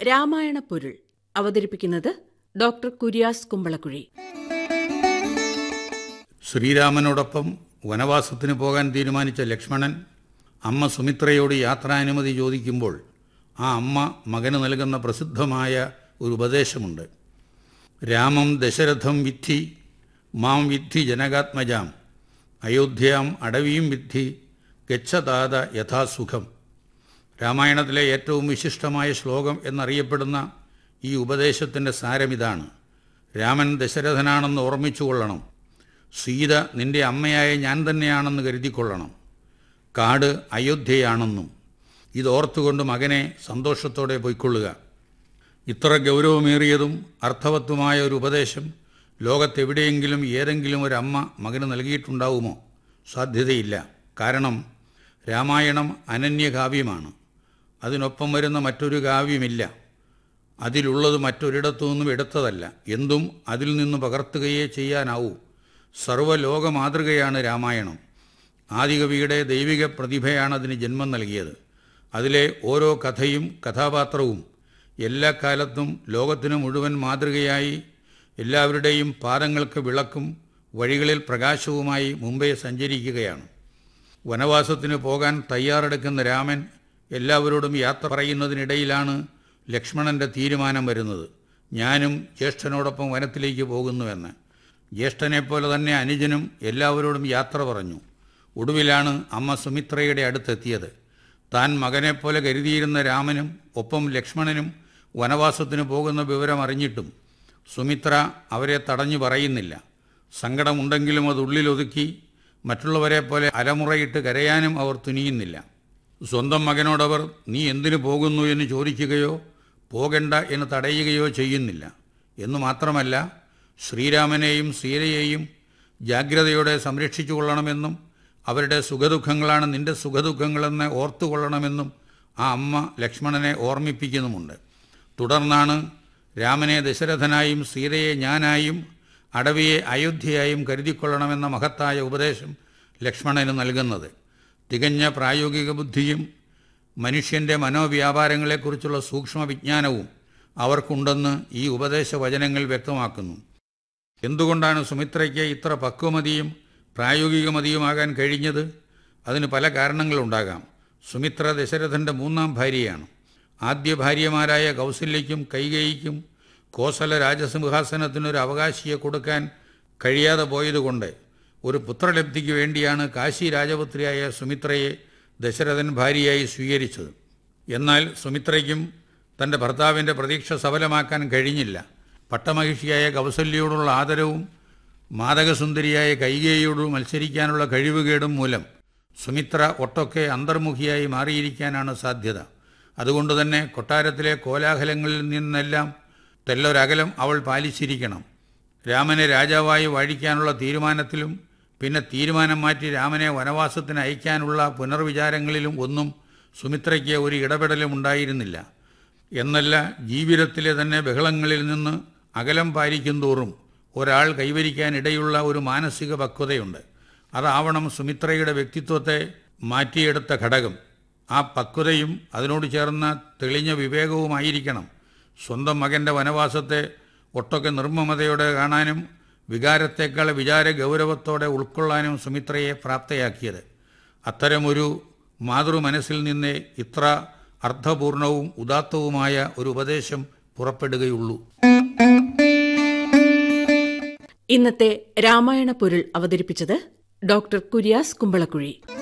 രാമായണ പൊരുൾ അവതരിപ്പിക്കുന്നത് ഡോക്ടർ കുര്യാസ് കുമ്പളക്കുഴി ശ്രീരാമനോടൊപ്പം വനവാസത്തിന് പോകാൻ തീരുമാനിച്ച ലക്ഷ്മണൻ അമ്മ സുമിത്രയോട് യാത്രാനുമതി ചോദിക്കുമ്പോൾ ആ അമ്മ മകന് നൽകുന്ന പ്രസിദ്ധമായ ഒരു ഉപദേശമുണ്ട് രാമം ദശരഥം വിദ്ധി മാം വിദ്ധി ജനകാത്മജാം അയോധ്യാം അടവിയും വിദ്ധി ഗച്ഛതാത യഥാസുഖം രാമായണത്തിലെ ഏറ്റവും വിശിഷ്ടമായ ശ്ലോകം എന്നറിയപ്പെടുന്ന ഈ ഉപദേശത്തിൻ്റെ സാരമിതാണ് രാമൻ ദശരഥനാണെന്ന് ഓർമ്മിച്ചുകൊള്ളണം സീത നിന്റെ അമ്മയായ ഞാൻ തന്നെയാണെന്ന് കരുതിക്കൊള്ളണം കാട് അയോധ്യയാണെന്നും ഇതോർത്തുകൊണ്ട് മകനെ സന്തോഷത്തോടെ പൊയ്ക്കൊള്ളുക ഇത്ര ഗൗരവമേറിയതും അർത്ഥവത്തുമായ ഒരു ഉപദേശം ലോകത്തെവിടെയെങ്കിലും ഏതെങ്കിലും ഒരു അമ്മ മകന് നൽകിയിട്ടുണ്ടാവുമോ സാധ്യതയില്ല കാരണം രാമായണം അനന്യകാവ്യമാണ് അതിനൊപ്പം വരുന്ന മറ്റൊരു കാവ്യമില്ല അതിലുള്ളത് മറ്റൊരിടത്തു നിന്നും എടുത്തതല്ല എന്തും അതിൽ നിന്ന് പകർത്തുകയേ ചെയ്യാനാവൂ സർവ്വലോക മാതൃകയാണ് രാമായണം ആദികവിയുടെ ദൈവിക പ്രതിഭയാണ് അതിന് ജന്മം നൽകിയത് അതിലെ ഓരോ കഥയും കഥാപാത്രവും എല്ലാ കാലത്തും ലോകത്തിനു മുഴുവൻ മാതൃകയായി എല്ലാവരുടെയും പാദങ്ങൾക്ക് വിളക്കും വഴികളിൽ പ്രകാശവുമായി മുമ്പേ സഞ്ചരിക്കുകയാണ് വനവാസത്തിന് പോകാൻ തയ്യാറെടുക്കുന്ന രാമൻ എല്ലാവരോടും യാത്ര പറയുന്നതിനിടയിലാണ് ലക്ഷ്മണന്റെ തീരുമാനം വരുന്നത് ഞാനും ജ്യേഷ്ഠനോടൊപ്പം വനത്തിലേക്ക് പോകുന്നുവെന്ന് ജ്യേഷ്ഠനെപ്പോലെ തന്നെ അനുജനും എല്ലാവരോടും യാത്ര പറഞ്ഞു ഒടുവിലാണ് അമ്മ സുമിത്രയുടെ അടുത്തെത്തിയത് താൻ മകനെപ്പോലെ കരുതിയിരുന്ന രാമനും ഒപ്പം ലക്ഷ്മണനും വനവാസത്തിന് പോകുന്ന വിവരം അറിഞ്ഞിട്ടും സുമിത്ര അവരെ തടഞ്ഞു പറയുന്നില്ല സങ്കടമുണ്ടെങ്കിലും അത് ഉള്ളിലൊതുക്കി മറ്റുള്ളവരെ പോലെ അലമുറയിട്ട് കരയാനും അവർ തുനിയുന്നില്ല സ്വന്തം മകനോടവർ നീ എന്തിനു പോകുന്നു എന്ന് ചോദിക്കുകയോ പോകണ്ട എന്ന് തടയുകയോ ചെയ്യുന്നില്ല എന്നു മാത്രമല്ല ശ്രീരാമനെയും സീതയെയും ജാഗ്രതയോടെ സംരക്ഷിച്ചു കൊള്ളണമെന്നും അവരുടെ സുഖദുഃഖങ്ങളാണ് നിന്റെ സുഖദുഃഖങ്ങളെന്ന് ഓർത്തുകൊള്ളണമെന്നും ആ അമ്മ ലക്ഷ്മണനെ ഓർമ്മിപ്പിക്കുന്നുമുണ്ട് തുടർന്നാണ് രാമനെ ദശരഥനായും സീതയെ ഞാനായും അടവിയെ അയോധ്യയായും കരുതിക്കൊള്ളണമെന്ന മഹത്തായ ഉപദേശം ലക്ഷ്മണന് നൽകുന്നത് തികഞ്ഞ പ്രായോഗിക ബുദ്ധിയും മനുഷ്യൻ്റെ മനോവ്യാപാരങ്ങളെക്കുറിച്ചുള്ള സൂക്ഷ്മ വിജ്ഞാനവും അവർക്കുണ്ടെന്ന് ഈ ഉപദേശവചനങ്ങൾ വ്യക്തമാക്കുന്നു എന്തുകൊണ്ടാണ് സുമിത്രയ്ക്ക് ഇത്ര പക്വമതിയും പ്രായോഗികമതിയുമാകാൻ കഴിഞ്ഞത് അതിന് പല കാരണങ്ങളുണ്ടാകാം സുമിത്ര ദശരഥൻ്റെ മൂന്നാം ഭാര്യയാണ് ആദ്യ ഭാര്യമാരായ കൗസല്യയ്ക്കും കൈകേയിക്കും കോസല രാജസിംഹാസനത്തിനൊരു അവകാശിയെ കൊടുക്കാൻ കഴിയാതെ പോയതുകൊണ്ട് ഒരു പുത്രലബ്ധിക്ക് വേണ്ടിയാണ് കാശി രാജപുത്രിയായ സുമിത്രയെ ദശരഥൻ ഭാര്യയായി സ്വീകരിച്ചത് എന്നാൽ സുമിത്രയ്ക്കും തൻ്റെ ഭർത്താവിൻ്റെ പ്രതീക്ഷ സഫലമാക്കാൻ കഴിഞ്ഞില്ല പട്ടമഹിഷിയായ കൗസല്യയോടുള്ള ആദരവും മാതകസുന്ദരിയായ കൈകേയിയോട് മത്സരിക്കാനുള്ള കഴിവുകേടും മൂലം സുമിത്ര ഒട്ടൊക്കെ അന്തർമുഖിയായി മാറിയിരിക്കാനാണ് സാധ്യത അതുകൊണ്ട് തന്നെ കൊട്ടാരത്തിലെ കോലാഹലങ്ങളിൽ നിന്നെല്ലാം തെല്ലൊരകലം അവൾ പാലിച്ചിരിക്കണം രാമനെ രാജാവായി വാഴിക്കാനുള്ള തീരുമാനത്തിലും പിന്നെ തീരുമാനം മാറ്റി രാമനെ വനവാസത്തിന് അയക്കാനുള്ള പുനർവിചാരങ്ങളിലും ഒന്നും സുമിത്രയ്ക്ക് ഒരു ഇടപെടലും ഉണ്ടായിരുന്നില്ല എന്നല്ല ജീവിതത്തിലെ തന്നെ ബഹളങ്ങളിൽ നിന്ന് അകലം പാലിക്കും തോറും ഒരാൾ കൈവരിക്കാൻ ഇടയുള്ള ഒരു മാനസിക പക്വതയുണ്ട് അതാവണം സുമിത്രയുടെ വ്യക്തിത്വത്തെ മാറ്റിയെടുത്ത ഘടകം ആ പക്വതയും അതിനോട് ചേർന്ന തെളിഞ്ഞ വിവേകവുമായിരിക്കണം സ്വന്തം മകൻ്റെ വനവാസത്തെ ഒട്ടൊക്കെ നിർമ്മമതയോടെ കാണാനും വികാരത്തേക്കാൾ വിചാര ഗൗരവത്തോടെ ഉൾക്കൊള്ളാനും സുമിത്രയെ പ്രാപ്തയാക്കിയത് അത്തരമൊരു മാതൃ മനസ്സിൽ നിന്നേ ഇത്ര അർത്ഥപൂർണവും ഉദാത്തവുമായ ഒരു ഉപദേശം പുറപ്പെടുകയുള്ളൂ ഇന്നത്തെ രാമായണ പൊരുൾ അവതരിപ്പിച്ചത് ഡോക്ടർ കുര്യാസ് കുമ്പളക്കുഴി